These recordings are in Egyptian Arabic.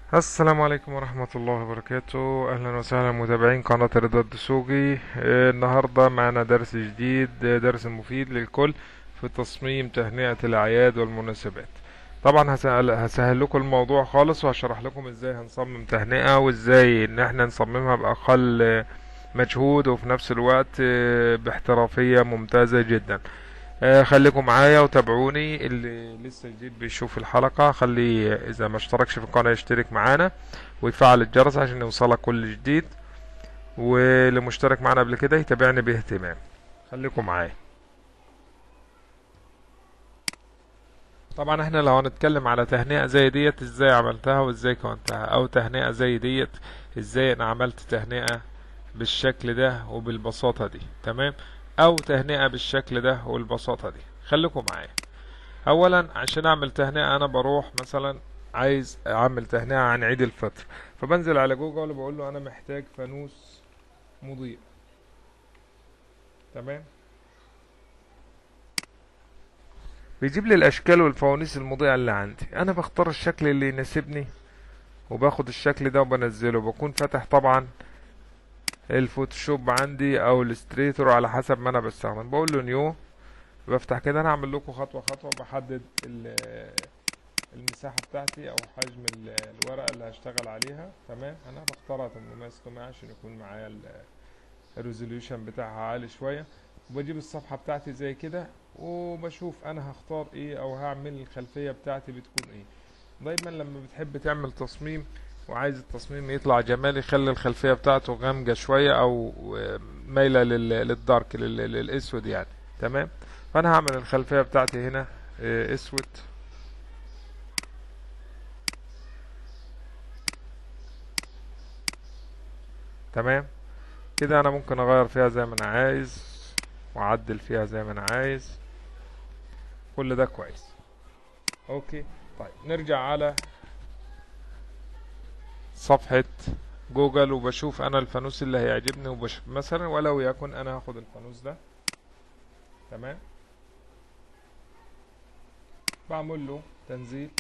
السلام عليكم ورحمة الله وبركاته أهلا وسهلا متابعين قناة رضا الدسوقي آه، النهاردة معنا درس جديد آه، درس مفيد للكل في تصميم تهنئة الأعياد والمناسبات طبعا هسهل, هسهل لكم الموضوع خالص وهشرح لكم ازاي هنصمم تهنئة وازاي ان احنا نصممها بأقل آه، مجهود وفي نفس الوقت آه، باحترافية ممتازة جدا آه، خليكم معايا وتابعوني اللي لسه جديد بيشوف الحلقة خلي إذا ما اشتركش في القناة يشترك معانا ويفعل الجرس عشان يوصلك كل جديد واللي مشترك معانا قبل كده يتابعني باهتمام خليكم معايا طبعا احنا لو هنتكلم على تهنئة زي ديت ازاي عملتها وازاي كونتها او تهنئة زي ديت ازاي انا عملت تهنئة بالشكل ده وبالبساطة دي تمام او تهنئة بالشكل ده والبساطة دي خليكم معايا اولا عشان اعمل تهنئة انا بروح مثلا عايز اعمل تهنئة عن عيد الفطر فبنزل على جوجل وبقول له انا محتاج فانوس مضيء تمام بيجيب لي الاشكال والفوانيس المضيئة اللي عندي انا بختار الشكل اللي يناسبني وباخد الشكل ده وبنزله بكون فاتح طبعا الفوتوشوب عندي او الاستريتور على حسب ما انا بستخدم بقول له نيو بفتح كده انا هعمل لكم خطوه خطوه بحدد ال- المساحه بتاعتي او حجم ال- الورقه اللي هشتغل عليها تمام انا بختارها 800 600 عشان يكون معايا ال- الريزوليوشن بتاعها عالي شويه وبجيب الصفحه بتاعتي زي كده وبشوف انا هختار ايه او هعمل الخلفيه بتاعتي بتكون ايه دايما لما بتحب تعمل تصميم وعايز التصميم يطلع جمالي خلي الخلفيه بتاعته غامقه شويه او مايله لل- للدارك لل- للاسود يعني تمام فانا هعمل الخلفيه بتاعتي هنا آه، اسود تمام كده انا ممكن اغير فيها زي ما انا عايز واعدل فيها زي ما انا عايز كل ده كويس اوكي طيب نرجع على صفحة جوجل وبشوف انا الفانوس اللي هيعجبني وبش... مثلا ولو يكن انا هاخد الفانوس ده تمام بعمل له تنزيل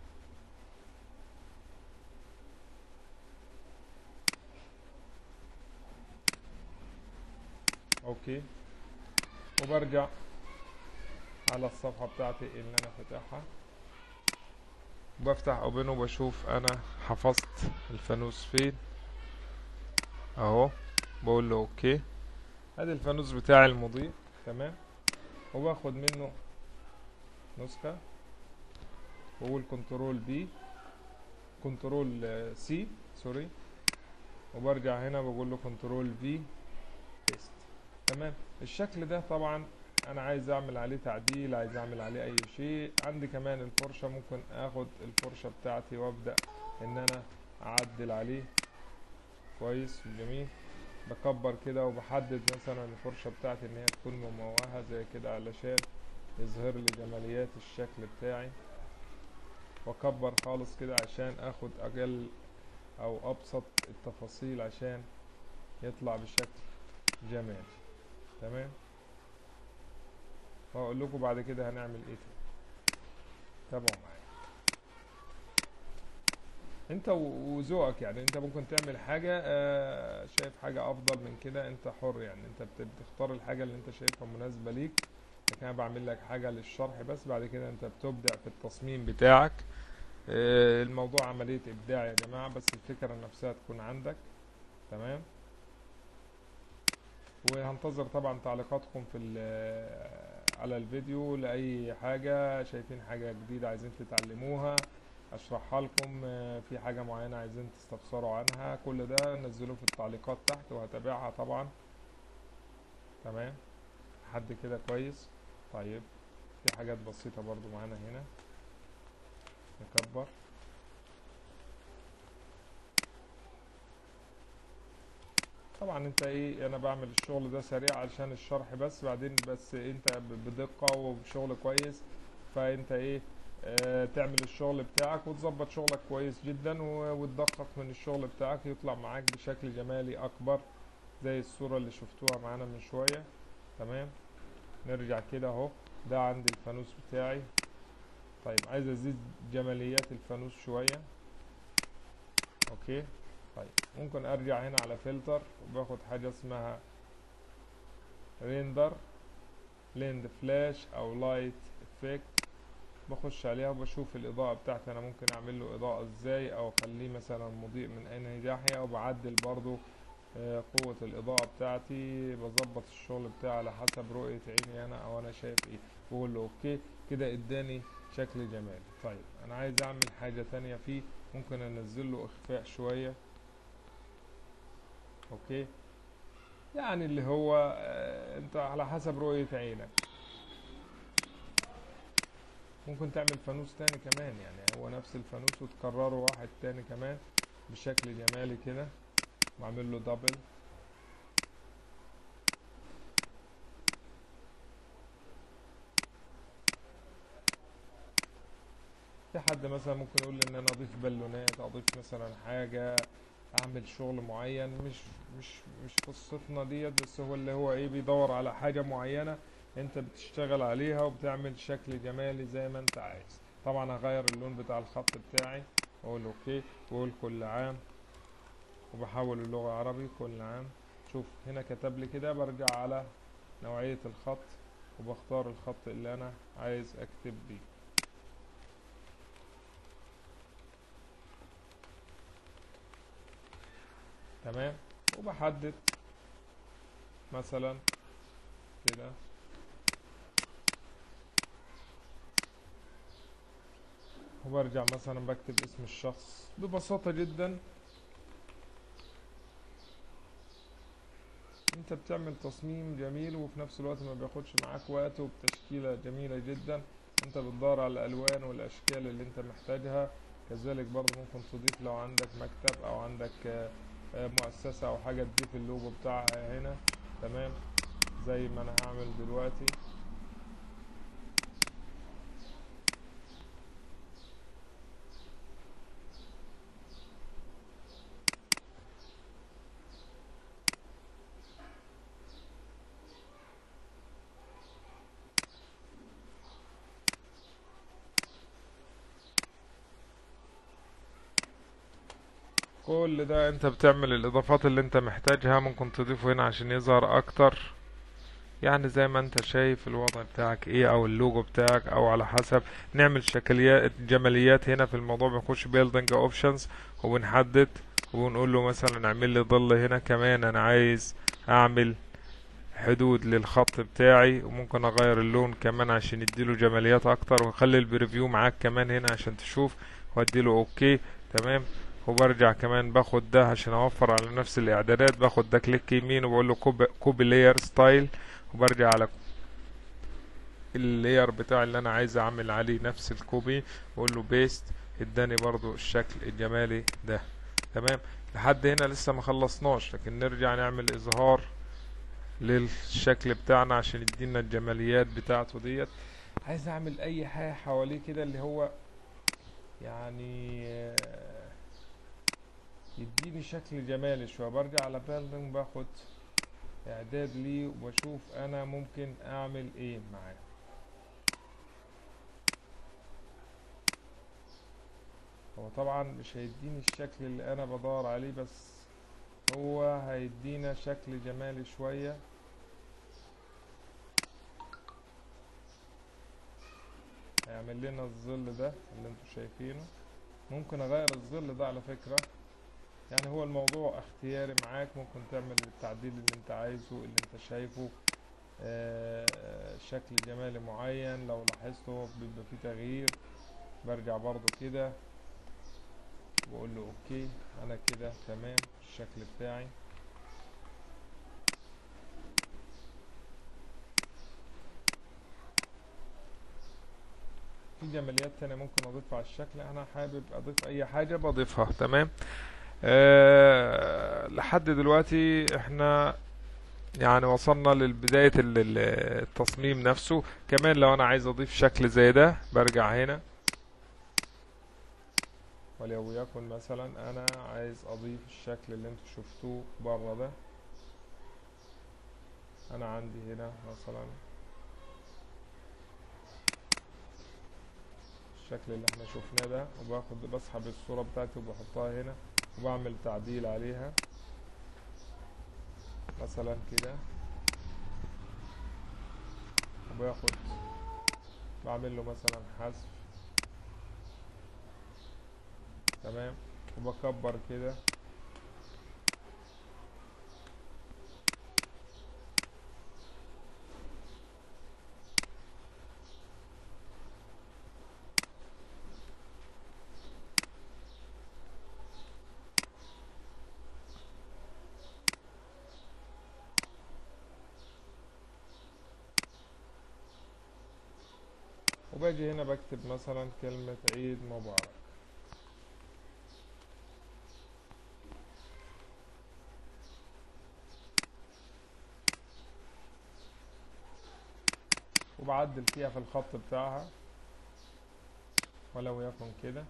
اوكي وبرجع على الصفحة بتاعتي اللي انا فاتحها بفتح اوبن وبشوف انا حفظت الفانوس فين اهو بقول له اوكي ادي الفانوس بتاعي المضيء تمام وباخد منه نسخة بقول كنترول بي كنترول سي سوري وبرجع هنا بقول له كنترول في بيست تمام الشكل ده طبعا انا عايز اعمل عليه تعديل عايز اعمل عليه اي شيء عندي كمان الفرشة ممكن اخد الفرشة بتاعتي وابدأ ان انا اعدل عليه كويس جميل بكبر كده وبحدد مثلا الفرشة بتاعتي ان هي تكون مموهة زي كده علشان يظهر لي جماليات الشكل بتاعي واكبر خالص كده عشان اخد اقل او ابسط التفاصيل عشان يطلع بشكل جمالي تمام وهقول لكم بعد كده هنعمل ايه تاني تابعوا معايا انت و- وذوقك يعني انت ممكن تعمل حاجة آه، شايف حاجة افضل من كده انت حر يعني انت بت- بتختار الحاجة اللي انت شايفها مناسبة ليك لكن انا بعمل لك حاجة للشرح بس بعد كده انت بتبدع في التصميم بتاعك آه، الموضوع عملية ابداع يا جماعة بس الفكرة نفسها تكون عندك تمام وهنتظر طبعا تعليقاتكم في ال- على الفيديو لأي حاجة شايفين حاجة جديدة عايزين تتعلموها اشرحها لكم آه، في حاجة معينة عايزين تستفسروا عنها كل ده نزلوه في التعليقات تحت وهتابعها طبعا تمام لحد كده كويس طيب في حاجات بسيطة برضو معانا هنا نكبر طبعا انت ايه انا بعمل الشغل ده سريع علشان الشرح بس بعدين بس انت ب- بدقة وبشغل كويس فانت ايه اه تعمل الشغل بتاعك وتظبط شغلك كويس جدا و- وتدقق من الشغل بتاعك يطلع معاك بشكل جمالي اكبر زي الصورة اللي شفتوها معانا من شوية تمام نرجع كده اهو ده عندي الفانوس بتاعي طيب عايز ازيد جماليات الفانوس شوية اوكي طيب ممكن ارجع هنا على فلتر وباخد حاجة اسمها ريندر بلند فلاش او لايت افكت بخش عليها وبشوف الاضاءة بتاعتي انا ممكن اعمل له اضاءة ازاي او اخليه مثلا مضيء من اي ناحية وبعدل برضو آه، قوة الاضاءة بتاعتي بظبط الشغل بتاعي على حسب رؤية عيني انا او انا شايف ايه بقول له اوكي كده اداني شكل جمالي طيب انا عايز اعمل حاجة تانية فيه ممكن انزل له اخفاء شوية اوكي يعني اللي هو آه، انت على حسب رؤية عينك ممكن تعمل فانوس تاني كمان يعني هو نفس الفانوس وتكرره واحد تاني كمان بشكل جمالي كده واعمل له دبل في حد مثلا ممكن يقول ان انا اضيف بالونات اضيف مثلا حاجة اعمل شغل معين مش مش مش قصتنا ديت بس هو اللي هو ايه بيدور على حاجة معينة انت بتشتغل عليها وبتعمل شكل جمالي زي ما انت عايز طبعا هغير اللون بتاع الخط بتاعي واقول اوكي واقول كل عام وبحول اللغة عربي كل عام شوف هنا كتب لي كده برجع على نوعية الخط وبختار الخط اللي انا عايز اكتب بيه تمام وبحدد مثلا كده وبرجع مثلا بكتب اسم الشخص ببساطة جدا انت بتعمل تصميم جميل وفي نفس الوقت ما بياخدش معاك وقت وبتشكيلة جميلة جدا انت بتدور على الالوان والاشكال اللي انت محتاجها كذلك برضه ممكن تضيف لو عندك مكتب او عندك آه، آه، مؤسسة او حاجة تضيف اللوجو بتاعها هنا تمام زي ما انا هعمل دلوقتي كل ده انت بتعمل الاضافات اللي انت محتاجها ممكن تضيفه هنا عشان يظهر اكتر يعني زي ما انت شايف الوضع بتاعك ايه او اللوجو بتاعك او على حسب نعمل شكليات جماليات هنا في الموضوع بنخش building options وبنحدد ونقول له مثلا اعمل لي ظل هنا كمان انا عايز اعمل حدود للخط بتاعي وممكن اغير اللون كمان عشان يديله جماليات اكتر واخلي البريفيو معاك كمان هنا عشان تشوف واديله اوكي تمام وبرجع كمان باخد ده عشان اوفر على نفس الاعدادات باخد ده كليك يمين وبقول له كوبي, كوبي لاير ستايل وبرجع على اللاير بتاع اللي انا عايز اعمل عليه نفس الكوبي واقول له بيست اداني برضو الشكل الجمالي ده تمام لحد هنا لسه ما خلصناش لكن نرجع نعمل اظهار للشكل بتاعنا عشان يدينا الجماليات بتاعته ديت عايز اعمل اي حاجة حواليه كده اللي هو يعني آه، يديني شكل جمالي شوية برجع على بيلدينج باخد اعداد ليه وبشوف انا ممكن اعمل ايه معاه هو طبعا مش هيديني الشكل اللي انا بدور عليه بس هو هيدينا شكل جمالي شوية هيعمل لنا الظل ده اللي انتوا شايفينه ممكن اغير الظل ده على فكرة يعني هو الموضوع اختياري معاك ممكن تعمل التعديل اللي انت عايزه اللي انت شايفه آه، شكل جمالي معين لو لاحظته بيبقى فيه تغيير برجع برضو كده واقول له اوكي انا كده تمام الشكل بتاعي في جماليات تانية ممكن اضيفها على الشكل انا حابب اضيف اي حاجة بضيفها تمام أه لحد دلوقتي احنا يعني وصلنا لبداية ال- ال- التصميم نفسه كمان لو انا عايز اضيف شكل زي ده برجع هنا وليكن مثلا انا عايز اضيف الشكل اللي انتوا شفتوه بره ده انا عندي هنا مثلا الشكل اللي احنا شفناه ده وباخد بسحب الصورة بتاعتي وبحطها هنا وبعمل تعديل عليها مثلا كده وباخد بعمل له مثلا حذف تمام وبكبر كده وباجي هنا بكتب مثلا كلمة عيد مبارك وبعدل فيها في الخط بتاعها ولو يكن كده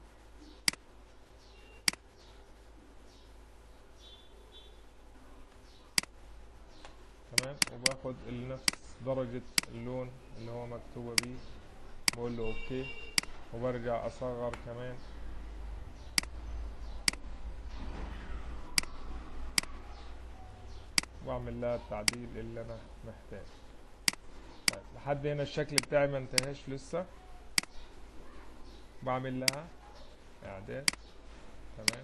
تمام وباخد نفس درجة اللون اللي هو مكتوبة بيه بقول له اوكي وبرجع اصغر كمان واعمل لها التعديل اللي انا محتاجه طيب لحد هنا الشكل بتاعي ما انتهاش لسه بعمل لها اعداد تمام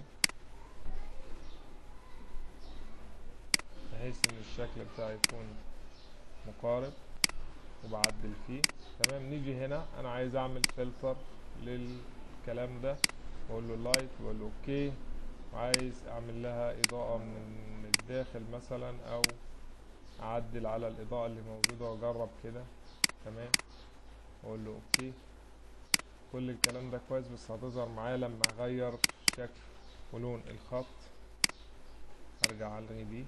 بحيث ان الشكل بتاعي يكون مقارب وبعدل فيه تمام نيجي هنا انا عايز اعمل فلتر للكلام ده واقول له لايت واقول له اوكي وعايز اعمل لها اضاءة من الداخل مثلا او اعدل على الاضاءة اللي موجودة واجرب كده تمام واقول له اوكي كل الكلام ده كويس بس هتظهر معايا لما اغير شكل ولون الخط ارجع الغي دي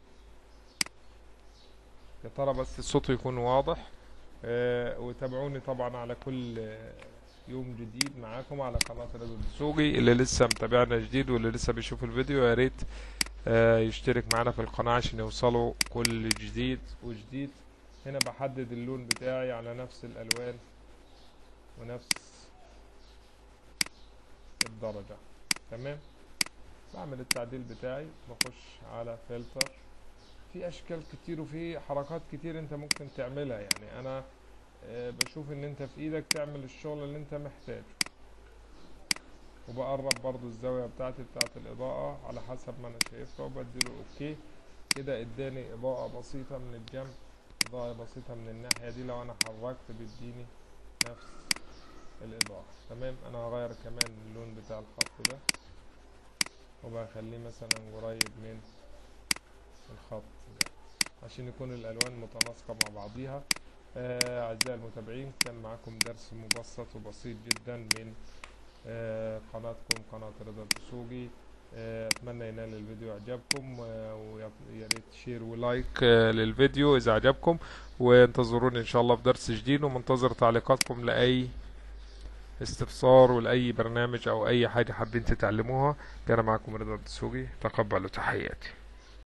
يا ترى بس الصوت يكون واضح آه وتابعوني طبعا على كل آه يوم جديد معاكم على قناة رضا الدسوقي اللي لسه متابعنا جديد واللي لسه بيشوف الفيديو يا ريت آه يشترك معانا في القناة عشان يوصلوا كل جديد وجديد هنا بحدد اللون بتاعي على نفس الالوان ونفس الدرجة تمام بعمل التعديل بتاعي بخش على فلتر في اشكال كتير وفي حركات كتير انت ممكن تعملها يعني انا آه بشوف ان انت في ايدك تعمل الشغل اللي انت محتاجه وبقرب برضو الزاوية بتاعتي بتاعت الاضاءة على حسب ما انا شايفها وبديله اوكي كده اداني اضاءة بسيطة من الجنب اضاءة بسيطة من الناحية دي لو انا حركت بيديني نفس الاضاءة تمام انا هغير كمان اللون بتاع الخط ده وبخليه مثلا قريب من الخط ده عشان يكون الالوان متناسقة مع بعضيها آه، اعزائي المتابعين كان معاكم درس مبسط وبسيط جدا من آه، قناتكم قناة رضا الدسوقي آه، اتمنى ينال الفيديو اعجابكم آه، ويا ريت شير ولايك آه، للفيديو اذا عجبكم وانتظروني ان شاء الله في درس جديد ومنتظر تعليقاتكم لاي استفسار ولاي برنامج او اي حاجة حابين تتعلموها كان معكم رضا الدسوقي تقبلوا تحياتي